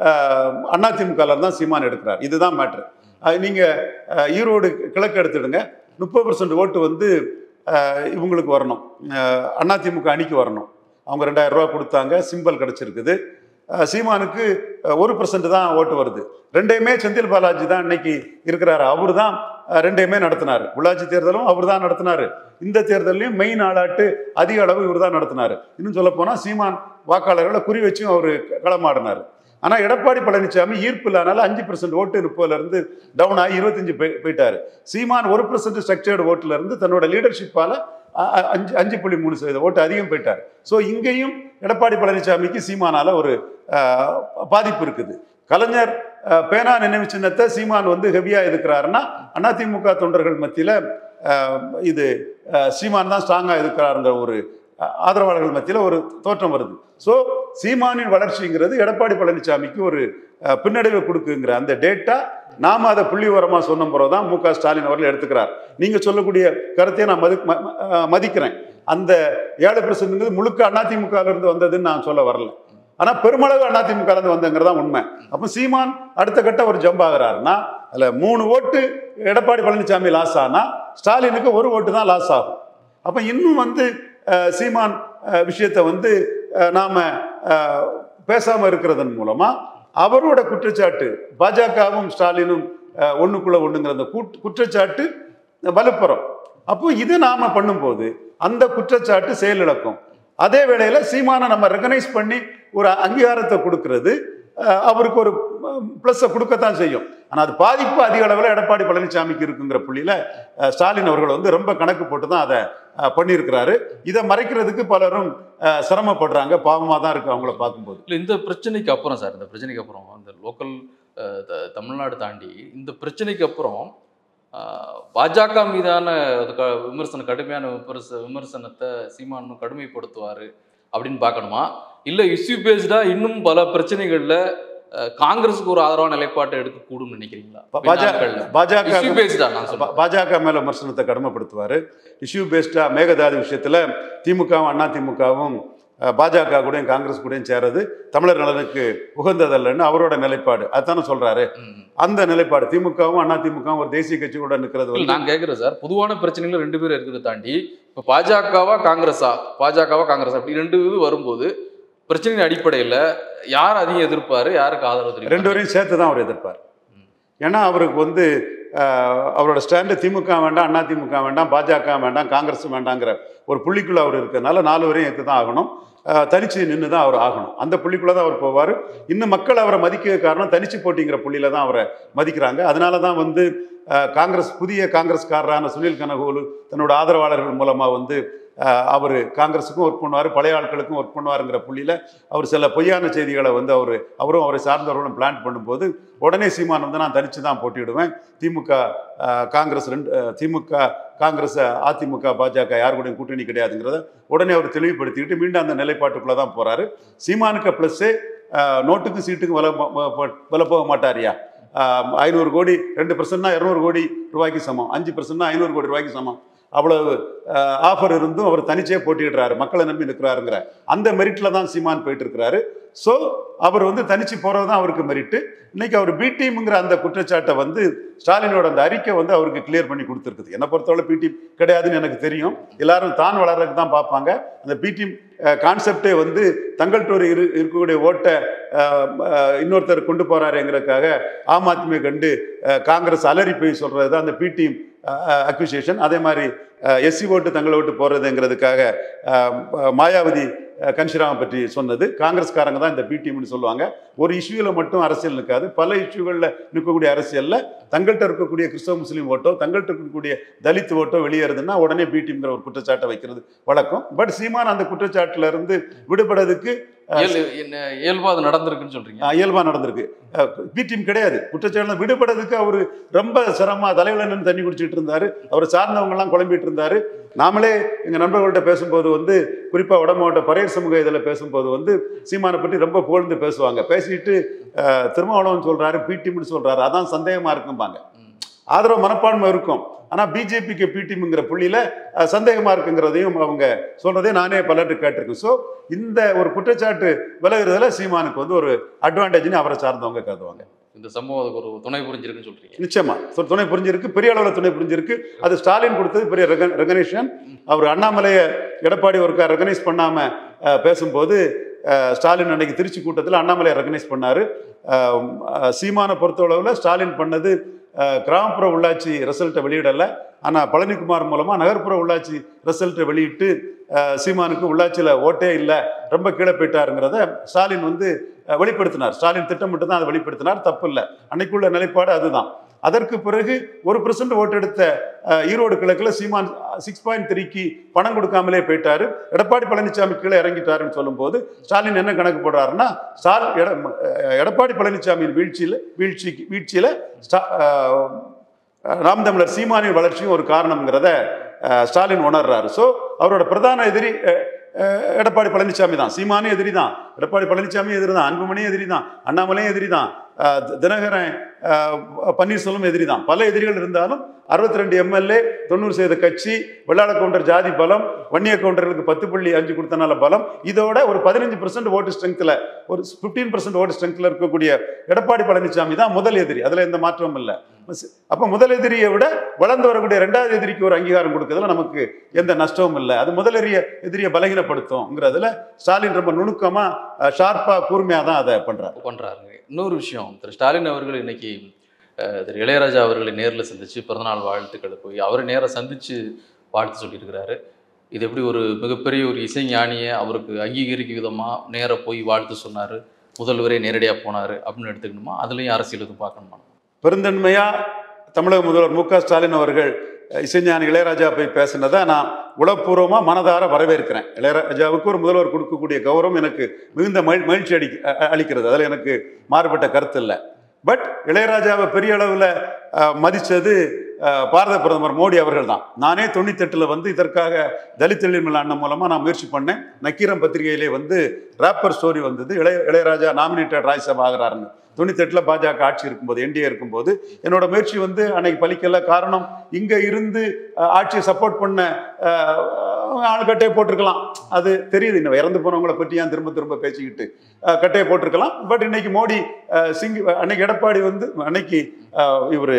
அதிமுக தான் சீமான் எடுக்கிறார் இதுதான் மேட்ரு நீங்க அஹ், ஈரோடு கிழக்கு எடுத்துடுங்க முப்பது பர்சன்ட் ஓட்டு வந்து அஹ், இவங்களுக்கு வரணும் அஹ், அதிமுக அணிக்கு வரணும் அவங்க ரெண்டாயிரம் ரூபா கொடுத்தாங்க சிம்பல் கிடைச்சிருக்குது அஹ், சீமானுக்கு அஹ், ஒரு பர்சன்ட் தான் ஓட்டு வருது ரெண்டையுமே செந்தில் பாலாஜி தான் இன்னைக்கு இருக்கிறாரு அவர் தான் ரெண்டையுமே நடத்தினார் உள்ளாட்சி தேர்தலும் அவர் தான் நடத்தினார் இந்த தேர்தலையும் மெயின் ஆளாட்டு அதிக அளவு இவர் தான் நடத்தினார் இன்னும் சொல்ல போனால் சீமான் வாக்காளர்களை குறி வச்சும் அவர் களமாடினார் ஆனால் எடப்பாடி பழனிசாமி ஈர்ப்பு இல்லாதனால அஞ்சு பர்சன்ட் ஓட்டு முப்பதுல இருந்து டவுன் ஆகி இருபத்தஞ்சு போய் போயிட்டாரு சீமான் ஒரு பர்சன்ட் ஸ்ட்ரக்சர்டு ஓட்டுல இருந்து தன்னோட லீடர்ஷிப்பால அ- அ- அஞ்சு அஞ்சு புள்ளி மூணு சதவீத ஓட்டு அதிகம் போயிட்டார் ஸோ இங்கேயும் எடப்பாடி பழனிசாமிக்கு சீமானால ஒரு அஹ், பாதிப்பு இருக்குது கலைஞர் அஹ், பேனா நினைவு சின்னத்தை சீமான் வந்து ஹெவியா எதுக்குறாருன்னா அதிமுக தொண்டர்கள் மத்தியில அஹ், இது அஹ், சீமான் தான் ஸ்ட்ராங்கா இருக்கிறாருங்கிற ஒரு அஹ், ஆதரவாளர்கள் மத்தியில ஒரு தோற்றம் வருது ஸோ சீமானின் வளர்ச்சிங்கிறது எடப்பாடி பழனிசாமிக்கு ஒரு அஹ், பின்னடைவை கொடுக்குங்கிற அந்த டேட்டா நாம அதை புள்ளி உரமா சொன்ன பிறகு தான் மு க ஸ்டாலின் அவர்கள் எடுத்துக்கிறார் நீங்க சொல்லக்கூடிய கருத்தையை நான் மதி ம- ம- அஹ், மதிக்கிறேன் அந்த ஏழு பர்சன்ட்ங்கிறது முழுக்க அதிமுக இருந்து வந்ததுன்னு நான் சொல்ல வரல ஆனா பெருமளவு அதிமுக இருந்து வந்தங்கிறது தான் உண்மை அப்போ சீமான் அடுத்த கட்ட ஒரு ஜம்ப் ஆகுறாருன்னா அதுல மூணு ஓட்டு எடப்பாடி பழனிசாமி லாஸ் ஆனா ஸ்டாலினுக்கு ஒரு ஓட்டு தான் லாஸ் ஆகும் அப்ப இன்னும் வந்து அஹ், சீமான் அஹ், விஷயத்தை வந்து அஹ், நாம அஹ், பேசாம இருக்கிறதன் மூலமா அவரோட குற்றச்சாட்டு பாஜகவும் ஸ்டாலினும் அஹ், ஒண்ணுக்குள்ள ஒண்ணுங்கிற அந்த கூட்- குற்றச்சாட்டு வலுப்பெறும் அப்போ இதை நாம பண்ணும்போது அந்த குற்றச்சாட்டு செயலிழக்கும் அதே வேளையில சீமானை நம்ம ரெகனைஸ் பண்ணி ஒரு அங்கீகாரத்தை கொடுக்கிறது அஹ், அவருக்கு ஒரு ப்ளஸ்ஸை கொடுக்கத்தான் செய்யும் ஆனால் அது பாதிப்பு அதிக அளவில் எடப்பாடி பழனிசாமிக்கு இருக்குங்கிற புள்ளியில அஹ், ஸ்டாலின் அவர்கள் வந்து ரொம்ப கணக்கு போட்டு தான் அதை அஹ், பண்ணியிருக்கிறாரு இதை மறைக்கிறதுக்கு பலரும் அஹ், சிரமப்படுறாங்க பாவமாக தான் இருக்கு அவங்கள பார்க்கும்போது இல்லை இந்த பிரச்சனைக்கு அப்புறம் சார் இந்த பிரச்சனைக்கு அப்புறம் அந்த லோக்கல் தமிழ்நாடு தாண்டி இந்த பிரச்சனைக்கு அப்புறம் அஹ், பாஜக மீதான அது க- விமர்சனம் கடுமையான விமர்ச விமர்சனத்தை சீமான் இன்னும் கடுமைப்படுத்துவார் அப்படின்னு பார்க்கணுமா இல்லை இஷ்யூ பேஸ்டாக இன்னும் பல பிரச்சனைகளில் காங்கிரஸுக்கு ஒரு ஆதரவான நிலைப்பாட்டை எடுக்கக்கூடும்னு நினைக்கிறீங்களா பா- பாஜக பாஜக இஷ்யூ பேஸ்டா நான் பா- சொல்றேன் பாஜக மேல விமர்சனத்தை கடுமைப்படுத்துவார் இஷ்யூ பேஸ்டா மேகதாது விஷயத்துல திமுகவும் அண்ணா திமுகவும் பாஜக கூடயும் காங்கிரஸ் கூடயும் சேரது தமிழர் நலனுக்கு உகந்ததல்லன்னு அவரோட நிலைப்பாடு அதுதானே சொல்றாரு ம். அந்த நிலைப்பாடு திமுகவும் அண்ணா திமுகவும் ஒரு தேசிய கட்சி கூட நிற்கிறது இல்ல, வந்து நான் கேட்குறேன் சார் பொதுவான பிரச்சனைகள் ரெண்டு பேரும் இருக்கிறத தாண்டி இப்போ பாஜகவா காங்கிரஸா பாஜகவா காங்கிரஸா அப்படி ரெண்டு இது வரும்போது பிரச்சனையின் அடிப்படையில் யார் அதிகம் எதிர்ப்பாரு யாருக்கு ஆதரவு தெரியும் ரெண்டு பேரையும் சேர்த்து தான் அவர் எதிர்ப்பார் ஏன்னா அவருக்கு வந்து அஹ், அவரோட ஸ்டாண்டு திமுக வேண்டாம் அண்ணா திமுக வேண்டாம் பாஜக வேண்டாம் காங்கிரஸ் வேண்டாங்கிற ஒரு புள்ளிக்குள்ள அவர் இருக்கிறதுனால நாலு வரையும் ஏற்று தான் ஆகணும் அஹ், தனிச்சு நின்று தான் அவர் ஆகணும் அந்த புள்ளிக்குள்ள தான் அவர் போவார் இன்னும் மக்கள் அவரை மதிக்க காரணம் தனிச்சு போட்டிங்கிற புள்ளியில தான் அவரை மதிக்கிறாங்க அதனால தான் வந்து அஹ், காங்கிரஸ் புதிய காங்கிரஸ்காரரான சுனில் கனகோலு தன்னோட ஆதரவாளர்கள் மூலமாக வந்து அவர் காங்கிரஸுக்கும் ஒர்க் பண்ணுவார் பழைய ஆட்களுக்கும் ஒர்க் பண்ணுவாருங்கிற புள்ளியில் அவர் சில பொய்யான செய்திகளை வந்து அவர் அவரும் அவரை சார்ந்தவர்களும் பிளான் பண்ணும்போது உடனே சீமான் வந்து நான் தனிச்சு தான் போட்டியிடுவேன் திமுக அஹ், காங்கிரஸ் ரெண்டு அஹ், திமுக காங்கிரஸ் அதிமுக பாஜக யார் கூடயும் கூட்டணி கிடையாதுங்கிறத உடனே அவர் தெளிவுபடுத்திக்கிட்டு மீண்டும் அந்த நிலைப்பாட்டுக்குள்ளே தான் போறாரு சீமானுக்கு ப்ளஸ்ஸே நோட்டுக்கும் சீட்டுக்கும் வில வில போக மாட்டாரியா ஐநூறு கோடி ரெண்டு பர்சன்ட்னா இரநூறு கோடி ரூபாய்க்கு சமம் அஞ்சு பர்சன்ட்னா ஐநூறு கோடி ரூபாய்க்கு சமம் அவ்வளவு ஆஃபர் இருந்தும் அவர் தனிச்சே போட்டியிடுறாரு மக்களை நம்பி நிற்கிறாருங்கிற அந்த மெரிட்ல தான் சீமான் போயிட்டு இருக்கிறாரு ஸோ அவர் வந்து தனிச்சு போறது தான் அவருக்கு மெரிட்டு இன்னைக்கு அவர் பி டீம்ங்கிற அந்த குற்றச்சாட்டை வந்து ஸ்டாலினோட அந்த அறிக்கை வந்து அவருக்கு கிளியர் பண்ணி கொடுத்துருக்குது என்னை பொறுத்தவரை பி டீம் கிடையாதுன்னு எனக்கு தெரியும் எல்லாரும் தான் வளர்றதுக்கு தான் பார்ப்பாங்க அந்த பி டீம் கான்செப்டே வந்து தங்கள்டோர் இரு இருக்கக்கூடிய ஓட்டை அஹ், அஹ், இன்னொருத்தர் கொண்டு போறாருங்கிறதுக்காக ஆம் ஆத்மியை கண்டு அஹ், காங்கிரஸ் அலறி போய் சொல்றது தான் அந்த பி டீம் அக்யூசியேஷன் அதே மாதிரி எஸ்சி ஓட்டு தங்களை ஓட்டு போடுறதுங்கிறதுக்காக அஹ், மாயாவதி அஹ், கன்ஷிராமை பற்றி சொன்னது காங்கிரஸ்காரங்க தான் இந்த பி டீம்னு சொல்லுவாங்க ஒரு இஷ்யூவில் மட்டும் அரசியல் நிற்காது பல இஷ்யூகளில் நிற்கக்கூடிய அரசியலில் தங்கள்கிட்ட இருக்கக்கூடிய கிறிஸ்தவ முஸ்லீம் ஓட்டோ தங்கள்கிட்ட இருக்கக்கூடிய தலித் ஓட்டோ வெளியேறுதுன்னா உடனே பி டீம்ங்கிற ஒரு குற்றச்சாட்டை வைக்கிறது வழக்கம் பட் சீமான் அந்த குற்றச்சாட்டுல இருந்து விடுபடுறதுக்கு இயல் என்ன இயல்பா அது நடந்திருக்குன்னு சொல்றீங்க அஹ், இயல்பா நடந்திருக்கு பி டீம் கிடையாது குற்றச்சாட்டு விடுபடுறதுக்கு அவர் ரொம்ப சிரமமா தலையில நின்று தண்ணி குடிச்சிட்டு இருந்தாரு அவர் சார்ந்தவங்க எல்லாம் குழம்பிட்டு இருந்தாரு நாமளே எங்க நண்பர்கள்ட்ட பேசும்போது வந்து குறிப்பா வட மாவட்ட பரையர் சமூக இதில் பேசும்போது வந்து சீமானை பற்றி ரொம்ப புகழ்ந்து பேசுவாங்க பேசிட்டு அஹ், திருமாவளவன் சொல்றாரு பி டீம்னு சொல்றாரு அதான் சந்தேகமா இருக்கும்பாங்க ம். ஆதரவு மனப்பான்மை இருக்கும் ஆனா பிஜேபிக்கு பிடிஎம்ங்கிற புள்ளியில அஹ், சந்தேகமா இருக்குங்கிறதையும் அவங்க சொல்றதே நானே பலர்கிட்ட கேட்டிருக்கேன் ஸோ இந்த ஒரு குற்றச்சாட்டு விலகுறதுல சீமானுக்கு வந்து ஒரு அட்வான்டேஜ்னு அவரை சார்ந்தவங்க கருதுவாங்க இந்த சம்பவம் அதுக்கு ஒரு துணை புரிஞ்சிருக்குன்னு சொல்றீங்க நிச்சயமா து- துணை புரிஞ்சிருக்கு பெரிய அளவில் துணை புரிஞ்சிருக்கு அது ஸ்டாலின் கொடுத்தது பெரிய ரெகனேஷன் அவர் அண்ணாமலையை எடப்பாடி ஒருக்கா ரெகனைஸ் பண்ணாம அஹ், பேசும்போது அஹ், ஸ்டாலின் அன்னைக்கு திருச்சி கூட்டத்தில் அண்ணாமலையை ரெகனைஸ் பண்ணாரு அஹ், அஹ், சீமானை பொறுத்தளவில் ஸ்டாலின் பண்ணது அஹ், கிராமப்புற உள்ளாட்சி ரிசல்ட்டை வெளியிடலை ஆனால் பழனிக்குமார் மூலமாக நகர்ப்புற உள்ளாட்சி ரிசல்ட்டை வெளியிட்டு அஹ், சீமானுக்கு உள்ளாட்சியில் ஓட்டே இல்லை ரொம்ப கீழே போயிட்டாருங்கிறத ஸ்டாலின் வந்து அஹ், வெளிப்படுத்தினார் ஸ்டாலின் திட்டமிட்டு தான் அதை வெளிப்படுத்தினார் தப்பு இல்லை அன்னைக்குள்ள நிலைப்பாடு அதுதான் அதற்கு பிறகு ஒரு பர்சன்ட் ஓட்டெடுத்த அஹ், ஈரோடு கிழக்குல சீமான் சிக்ஸ் பாயிண்ட் த்ரீக்கு பணம் கொடுக்காமலே போயிட்டாரு எடப்பாடி பழனிசாமி கீழே இறங்கிட்டாருன்னு சொல்லும்போது ஸ்டாலின் என்ன கணக்கு போடுறாருன்னா ஸ்டால் எட அஹ், எடப்பாடி பழனிசாமியின் வீழ்ச்சியில் வீழ்ச்சிக்கு வீழ்ச்சியில் ஸ்டா அஹ், நாம் தமிழர் சீமானின் வளர்ச்சியும் ஒரு காரணம்ங்கிறத அஹ், ஸ்டாலின் உணர்றாரு ஸோ அவரோட பிரதான எதிரி அஹ், அஹ், எடப்பாடி பழனிசாமி தான் சீமானே எதிரி தான் எடப்பாடி பழனிசாமி எதிரி தான் அன்புமணியும் எதிரி தான் அண்ணாமலையும் எதிரி தான் அஹ், தி- தினகரன் அஹ், பன்னீர்செல்வம் எதிரி தான் பல எதிரிகள் இருந்தாலும் அறுபத்தி ரெண்டு எம்எல்ஏ தொண்ணூறு சதவீத கட்சி வெள்ளாள கவுண்டர் ஜாதி பலம் வன்னிய கவுண்டர்களுக்கு பத்து புள்ளி அஞ்சு கொடுத்தனால பலம் இதோட ஒரு பதினஞ்சு பர்சன்ட் ஓட்டு ஸ்ட்ரெங்க்ல ஒரு ஃபிஃப்டீன் பர்சன்ட் ஓட்டு ஸ்ட்ரெங்க்ல இருக்கக்கூடிய எடப்பாடி பழனிசாமி தான் முதல் எதிரி அதுல எந்த மாற்றமும் இல்லை அப்ப முதல் எதிரியை விட வளர்ந்து வரக்கூடிய ரெண்டாவது எதிரிக்கு ஒரு அங்கீகாரம் கொடுக்கறதுல நமக்கு எந்த நஷ்டமும் இல்லை அது முதலெரிய எதிரியை பலகீனப்படுத்தும்ங்கிறதுல ஸ்டாலின் ரொம்ப நுணுக்கமா ஷார்ப்பா கூர்மையா தான் அதை பண்றாரு பண்றாருங்க இன்னொரு விஷயம் திரு ஸ்டாலின் அவர்கள் இன்னைக்கு அஹ், திரு இளையராஜா அவர்களை நேரில் சந்திச்சு பிறந்தநாள் வாழ்த்துக்களை போய் அவரை நேராக சந்திச்சு வாழ்த்து சொல்லியிருக்கிறாரு இது எப்படி ஒரு மிகப்பெரிய ஒரு இசைஞானியை அவருக்கு அங்கீகரிக்கும் விதமாக நேராக போய் வாழ்த்து சொன்னார் முதல்வரே நேரடியாக போனார் அப்படின்னு எடுத்துக்கணுமா அதுலேயும் அரசியல் எதுவும் பார்க்கணுமா பெருந்தன்மையா தமிழக முதல்வர் மு க ஸ்டாலின் அவர்கள் அஹ், இசைஞானி இளையராஜா போய் பேசினதை நான் உளப்பூர்வமாக மனதார வரவேற்கிறேன் இளையராஜாவுக்கு ஒரு முதல்வர் கொடுக்கக்கூடிய கௌரவம் எனக்கு மிகுந்த மகிழ் மகிழ்ச்சி அடி அ- அ- அளிக்கிறது அதில் எனக்கு மாறுபட்ட கருத்து இல்லை பட் இளையராஜாவை பெரிய அளவில் மதித்தது பாரத பிரதமர் மோடி அவர்கள் தான் நானே தொண்ணூத்தெட்டில் வந்து இதற்காக தலித் எழில்மல் அண்ணன் மூலமாக நான் முயற்சி பண்ணேன் நக்கீரம் பத்திரிகையிலே வந்து ராப்பர் ஸ்டோரி வந்தது இளைய இளையராஜா நாமினேட்டட் ராஜ்யசபா ஆகிறாருன்னு தொண்ணூத்தெட்டில் பாஜக ஆட்சி இருக்கும்போது என்டிஏ இருக்கும்போது என்னோட முயற்சி வந்து அன்னைக்கு பலிக்கல காரணம் இங்கே இருந்து அஹ், ஆட்சியை சப்போர்ட் பண்ண அஹ், ஆள் கட்டையை போட்டிருக்கலாம் அது தெரியுது இன்னும் இறந்து போனவங்கள பற்றி ஏன் திரும்ப திரும்ப பேசிக்கிட்டு அஹ், கட்டையை போட்டிருக்கலாம் பட் இன்னைக்கு மோடி அஹ், சிங் அன்னைக்கு எடப்பாடி வந்து அன்னைக்கு இவர்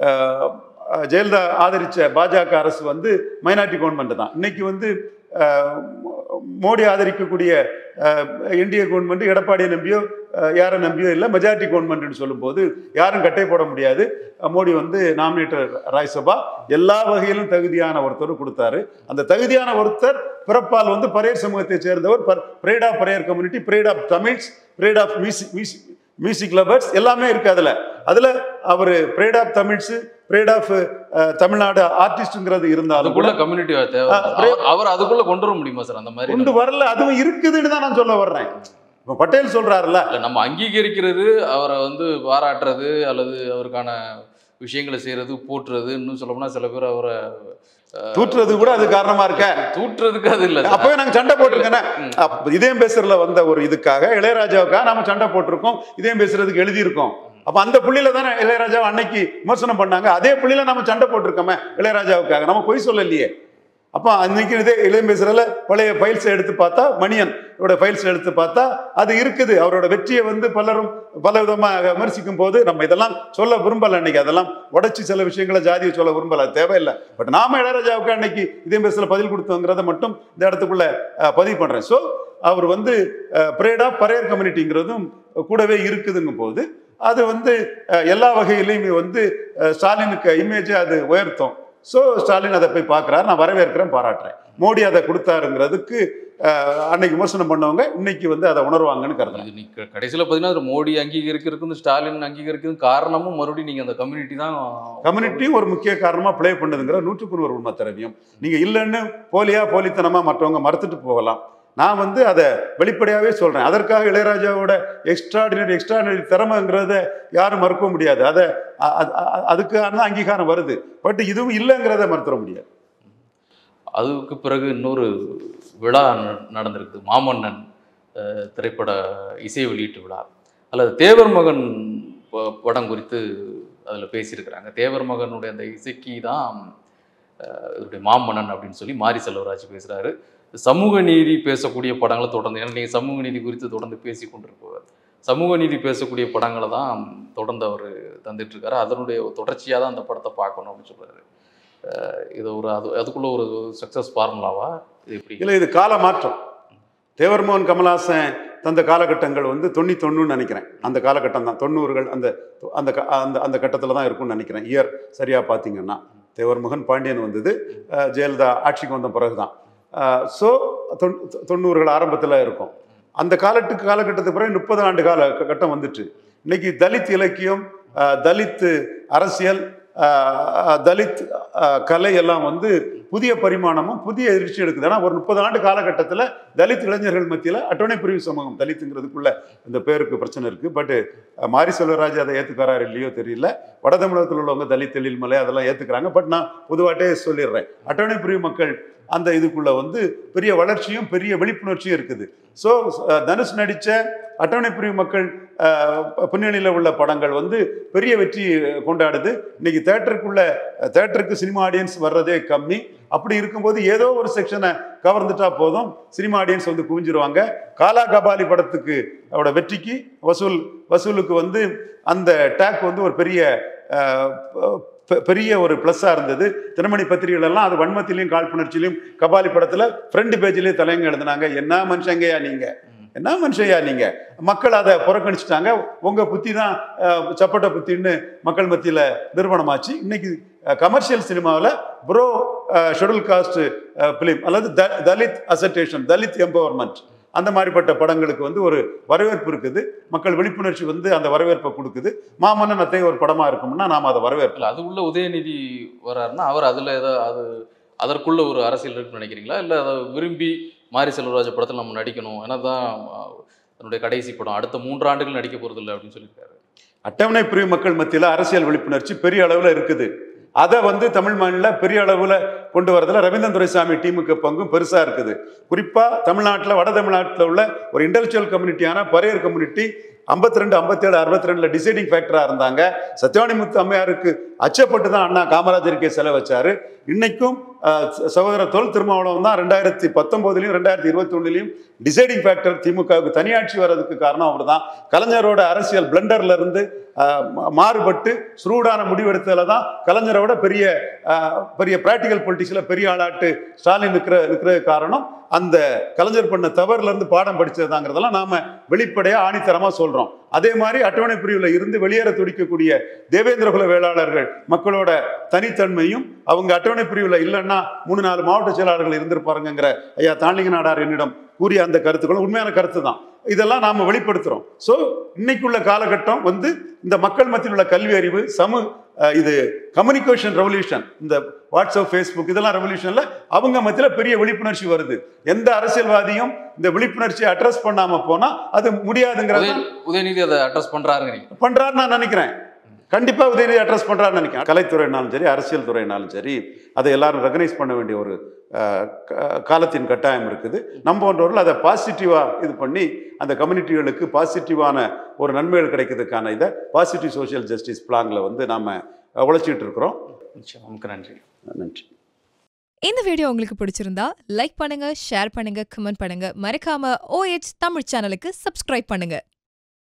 ஜெயலலிதா ஆதரிச்ச பாஜக அரசு வந்து மைனாரிட்டி கவர்மெண்ட் தான் இன்னைக்கு வந்து அஹ், மோடி ஆதரிக்கக்கூடிய என்டிஏ கவர்மெண்ட் எடப்பாடியை நம்பியோ அஹ், யாரை நம்பியோ இல்லை மெஜாரிட்டி கவர்மெண்ட்னு சொல்லும்போது யாரும் கட்டை போட முடியாது அஹ், மோடி வந்து நாமினேட்டர் ராஜ்சபா எல்லா வகையிலும் தகுதியான ஒருத்தர் கொடுத்தாரு அந்த தகுதியான ஒருத்தர் பிறப்பால் வந்து பரையர் சமூகத்தை சேர்ந்தவர் pride of Paraiyar community pride of Tamils pride of music music music lovers எல்லாமே இருக்கு அதுல அதுல அவர் pride of Tamils pride of Tamil Nadu ஆர்டிஸ்ட்ங்கிறது இருந்தாலும் கூட அதுக்குள்ள கம்யூனிட்டி தேவை ஆ, அவர்- அவர் அதுக்குள்ள கொண்டு வர முடியுமா சார் அந்த மாதிரி கொண்டு வரல அதுவும் இருக்குதுன்னு தான் நான் சொல்ல வர்றேன் இப்போ பட்டேல் சொல்றாருல்ல இல்ல நம்ம அங்கீகரிக்கிறது அவரை வந்து பாராட்டுறது அல்லது அவருக்கான விஷயங்களை செய்யறது போற்றுறது இன்னும் சொல்லப்போனா சில பேர் அவரை அஹ், தூற்றுறது கூட அது காரணமா இருக்க தூற்றுறதுக்கு அது இல்ல சார். அப்பவே நாங்க சண்டை போட்டிருக்கேனே ம். அப்ப இதயம் பேசுறதுல வந்த ஒரு இதுக்காக இளையராஜாவுக்காக நாம சண்டை போட்டிருக்கோம் இதயம் பேசுறதுக்கு எழுதியிருக்கோம் அப்ப அந்த புள்ளியில தானே இளையராஜா அன்னைக்கு விமர்சனம் பண்ணாங்க அதே புள்ளியில நம்ம சண்டை போட்டிருக்கோமே இளையராஜாவுக்காக நம்ம பொய் சொல்லலையே அப்போ அன்னைக்கு இதே இளையம் பேசுறதுல பழைய ஃபைல்ஸ் எடுத்து பார்த்தா மணியன் ஓட ஃபைல்ஸ் எடுத்து பார்த்தா அது இருக்குது அவரோட வெற்றியை வந்து பலரும் பல விதமாக விமர்சிக்கும் போது நம்ம இதெல்லாம் சொல்ல விரும்பல அன்னைக்கு அதெல்லாம் உடைச்சு சில விஷயங்களை ஜாதியை சொல்ல விரும்பல அது தேவையில்லை பட் நாம இளையராஜாவுக்கு அன்னைக்கு இதே பேசல பதில் கொடுத்தோங்கிறத மட்டும் இந்த இடத்துக்குள்ள அஹ், பதிவு பண்றேன் ஸோ அவர் வந்து பிரேடா பரையர் கம்யூனிட்டிங்கிறதும் கூடவே இருக்குதுங்கும் போது அது வந்து அஹ், எல்லா வகையிலையுமே வந்து அஹ், ஸ்டாலினுக்கு இமேஜை அது உயர்த்தும் ஸோ ஸ்டாலின் அதை போய் பார்க்குறாரு நான் வரவேற்கிறேன் பாராட்டுறேன் மோடி அதை கொடுத்தாருங்கிறதுக்கு அஹ், அன்னைக்கு விமர்சனம் பண்ணவங்க இன்னைக்கு வந்து அதை உணர்வாங்கன்னு கருதுறேன் இது நீ க- கடைசியில பார்த்தீங்கன்னா அது மோடி அங்கீகரிக்கிறதுக்கும் ஸ்டாலின் அங்கீகரிக்கிறதுக்கும் காரணமும் மறுபடியும் நீங்க அந்த கம்யூனிட்டி தான் கம்யூனிட்டியும் ஒரு முக்கிய காரணமாக ப்ளே பண்ணுதுங்கிற நூற்றுக்கு நூறு உண்மை திரவியம் நீங்கள் இல்லைன்னு போலியா போலித்தனமாக மற்றவங்க மறுத்துட்டு போகலாம் நான் வந்து அதை வெளிப்படையாகவே சொல்கிறேன் அதற்காக இளையராஜாவோட எக்ஸ்ட்ராடினரி எக்ஸ்ட்ராடினரி திறமைங்கிறத யாரும் மறுக்க முடியாது அதை அ- அ- அ- அதுக்கான அங்கீகாரம் வருது பட் இதுவும் இல்லைங்கிறத மறுத்துற முடியாது அதுக்கு பிறகு இன்னொரு விழா ந- நடந்திருக்குது மாமன்னன் அஹ், திரைப்பட இசை வெளியீட்டு விழா அல்லது தேவர் மகன் ப- படம் குறித்து அதில் பேசியிருக்கிறாங்க தேவர் மகனுடைய அந்த இசைக்கு தான் அஹ், இவருடைய மாமன்னன் அப்படின்னு சொல்லி மாரி செல்வராஜ் பேசுகிறாரு சமூக நீதி பேசக்கூடிய படங்களை தொடர்ந்து ஏன்னா நீங்கள் சமூக நீதி குறித்து தொடர்ந்து பேசி கொண்டிருப்பவர் சமூக நீதி பேசக்கூடிய படங்களை தான் தொடர்ந்து அவர் தந்துட்டு இருக்காரு அதனுடைய தொடர்ச்சியாக தான் அந்த படத்தை பார்க்கணும் அப்படின்னு சொல்றாரு அஹ் இது ஒரு அது அதுக்குள்ள ஒரு சக்ஸஸ் ஃபார்முலாவா இது எப்படி இல்லை இது கால மாற்றம் தேவர்மோகன் கமல்ஹாசன் தந்த காலகட்டங்கள் வந்து தொண்ணூத்தொன்னுன்னு நினைக்கிறேன் அந்த காலகட்டம் தான் தொண்ணூறுகள் அந்த அந்த க- அந்த அந்த கட்டத்தில் தான் இருக்கும்னு நினைக்கிறேன் இயர் சரியாக பார்த்தீங்கன்னா தேவர்மோகன் பாண்டியன் வந்தது அஹ், ஜெயலலிதா ஆட்சிக்கு வந்த பிறகு தான் ஸோ தொண்ணூறுகள் ஆரம்பத்தில் இருக்கும் அந்த காலத்துக்கு காலகட்டத்துக்கு பிறகு முப்பது ஆண்டு கால க- கட்டம் வந்துட்டு இன்னைக்கு தலித் இலக்கியம் அஹ், தலித் அரசியல் அஹ், தலித் அஹ், கலை எல்லாம் வந்து புதிய பரிமாணமும் புதிய எதிர்ச்சி எடுக்குது ஏன்னா ஒரு முப்பது ஆண்டு காலகட்டத்தில் தலித் இளைஞர்கள் மத்தியில் அட்டவணை பிரிவு சமூகம் தலித்துங்கிறதுக்குள்ள இந்த பேருக்கு பிரச்சனை இருக்கு பட் மாரி செல்வராஜ் அதை ஏற்றுக்கிறாரு இல்லையோ தெரியல வட தமிழகத்தில் உள்ளவங்க தலித் எழில்மலை அதெல்லாம் ஏற்றுக்கிறாங்க பட் நான் பொதுவாட்டே சொல்லிடுறேன் அட்டவணை பிரிவு மக்கள் அந்த இதுக்குள்ள வந்து பெரிய வளர்ச்சியும் பெரிய விழிப்புணர்ச்சியும் இருக்குது ஸோ தனுஷ் நடித்த அட்டவணை பிரிவு மக்கள் பின்னணியில் உள்ள படங்கள் வந்து பெரிய வெற்றி கொண்டாடுது இன்னைக்கு தேட்டருக்குள்ள தேட்டருக்கு சினிமா ஆடியன்ஸ் வர்றதே கம்மி அப்படி இருக்கும்போது ஏதோ ஒரு செக்ஷனை கவர்ந்துட்டா போதும் சினிமா ஆடியன்ஸ் வந்து குவிஞ்சிருவாங்க காலா கபாலி படத்துக்கு அவரோட வெற்றிக்கு வசூல் வசூலுக்கு வந்து அந்த டேக் வந்து ஒரு பெரிய அஹ், பெ- பெரிய ஒரு ப்ளஸ்ஸாக இருந்தது தினமணி பத்திரிகைகள் எல்லாம் அது வன்மத்திலையும் காழ்ப்புணர்ச்சியிலையும் கபாலி படத்தில் ஃப்ரண்ட் பேஜ்லேயே தலைங்க எழுதுனாங்க என்ன மனுஷங்கய்யா நீங்கள் என்ன மனுஷையா நீங்க மக்கள் அதை புறக்கணிச்சிட்டாங்க உங்க புத்தி தான் அஹ், சப்பட்ட புத்தின்னு மக்கள் மத்தியில் நிறுவனமாச்சு இன்னைக்கு கமர்ஷியல் சினிமாவில் ப்ரோ ஷெடியூல் காஸ்ட் ஃபிலிம் அல்லது த- தலித் அசட்டேஷன் தலித் எம்பவர்மெண்ட் அந்த மாதிரிப்பட்ட படங்களுக்கு வந்து ஒரு வரவேற்பு இருக்குது மக்கள் விழிப்புணர்ச்சி வந்து அந்த வரவேற்பை கொடுக்குது மாமன்னன் அத்தை ஒரு படமா இருக்கும்னா நாம் அதை வரவேற்கலாம் இல்ல அது உள்ள உதயநிதி வராருன்னா அவர் அதுல ஏதோ அது அதற்குள்ள ஒரு அரசியல் இருக்குன்னு நினைக்கிறீங்களா இல்ல அதை விரும்பி மாரி செல்வராஜ் படத்தில் நம்ம நடிக்கணும் ஏன்னா தான் தன்னுடைய கடைசி படம் அடுத்த மூன்று ஆண்டுகள் நடிக்க போறது இல்லை அப்படின்னு சொல்லியிருக்காரு அட்டவணை பிரிவு மக்கள் மத்தியில் அரசியல் விழிப்புணர்ச்சி பெரிய அளவில் இருக்குது அதை வந்து தமிழ் மாநில பெரிய அளவில் கொண்டு வரதுல ரவீந்திரன் துரைசாமி டீமுக்கு பங்கும் பெருசாக இருக்குது குறிப்பாக தமிழ்நாட்டில் வட தமிழ்நாட்டில் உள்ள ஒரு இண்டஸ்ட்ரியல் கம்யூனிட்டியான பரையர் கம்யூனிட்டி ஐம்பத்தி ரெண்டு ஐம்பத்தேழு அறுபத்தி ரெண்டில் டிசைடிங் ஃபேக்டராக இருந்தாங்க சத்யானிமுத்து அம்மையாருக்கு அச்சப்பட்டு தான் அண்ணா காமராஜருக்கே செலவு வச்சாரு இன்னைக்கும் அஹ், ச- சகோதரர் தொல் திருமாவளவன் தான் ரெண்டாயிரத்தி பத்தொம்போதுலையும் ரெண்டாயிரத்தி இருபத்தி ஒன்றுலையும் டிசைடிங் ஃபேக்டர் திமுகவுக்கு தனியாட்சி வர்றதுக்கு காரணம் அவர் தான் கலைஞரோட அரசியல் பிளண்டர்ல இருந்து அஹ், மா- மாறுபட்டு ஸ்ரூடான முடிவெடுத்ததுல தான் கலைஞரோட பெரிய அஹ், பெரிய ப்ராக்டிக்கல் பொலிட்டிக்ஸில் பெரிய ஆளாட்டு ஸ்டாலின் நிற்கிற நிற்கிறது காரணம் அந்த கலைஞர் பண்ண தவறுல இருந்து பாடம் படிச்சதுதாங்கிறதெல்லாம் நாம வெளிப்படையா ஆணித்தரமா சொல்றோம் அதே மாதிரி அட்டவணை பிரிவுல இருந்து வெளியேற துடிக்கக்கூடிய தேவேந்திரகுல வேளாளர்கள் மக்களோட தனித்தன்மையும் அவங்க அட்டவணை பிரிவுல இல்லைன்னா மூணு நாலு மாவட்ட செயலாளர்கள் இருந்திருப்பாருங்கிற ஐயா தாண்டிங்க நாடார் என்னிடம் கூறிய அந்த கருத்துக்களும் உண்மையான கருத்து தான் இதெல்லாம் நாம வெளிப்படுத்துறோம் ஸோ இன்னைக்குள்ள காலகட்டம் வந்து இந்த மக்கள் மத்தியில் உள்ள கல்வி அறிவு சமு அஹ், இது கம்யூனிகேஷன் ரெவல்யூஷன் இந்த வாட்ஸ்அப் ஃபேஸ்புக் இதெல்லாம் ரெவல்யூஷன்ல அவங்க மத்தியில் பெரிய விழிப்புணர்ச்சி வருது எந்த அரசியல்வாதியும் இந்த விழிப்புணர்ச்சியை அட்ரஸ் பண்ணாம போனா அது முடியாதுங்கிறது உதய உதயநிதி அதை அட்ரஸ் பண்றாருங்க நீங்க பண்றாருன்னு நான் நினைக்கிறேன் கண்டிப்பா உதயநிதி அட்ரஸ் பண்றாருன்னு நினைக்கிறேன் கலைத்துறைனாலும் சரி அரசியல் துறையினாலும் சரி அதை எல்லாரும் ரெகனைஸ் பண்ண வேண்டிய ஒரு அஹ், க- காலத்தின் கட்டாயம் இருக்குது நம்ம போன்றவர்கள் அதை பாசிட்டிவா இது பண்ணி அந்த கம்யூனிட்டிகளுக்கு பாசிட்டிவான ஒரு நன்மைகள் கிடைக்கிறதுக்கான இதை பாசிட்டிவ் சோஷியல் ஜஸ்டிஸ் பிளான்ல வந்து நாம அஹ், உழைச்சிட்டு இருக்கிறோம் நிச்சயம் நமக்கு நன்றி நன்றி இந்த வீடியோ உங்களுக்கு பிடிச்சிருந்தா லைக் பண்ணுங்க ஷேர் பண்ணுங்க கமெண்ட் பண்ணுங்க மறக்காம OH தமிழ் சேனலுக்கு சப்ஸ்கிரைப் பண்ணுங்க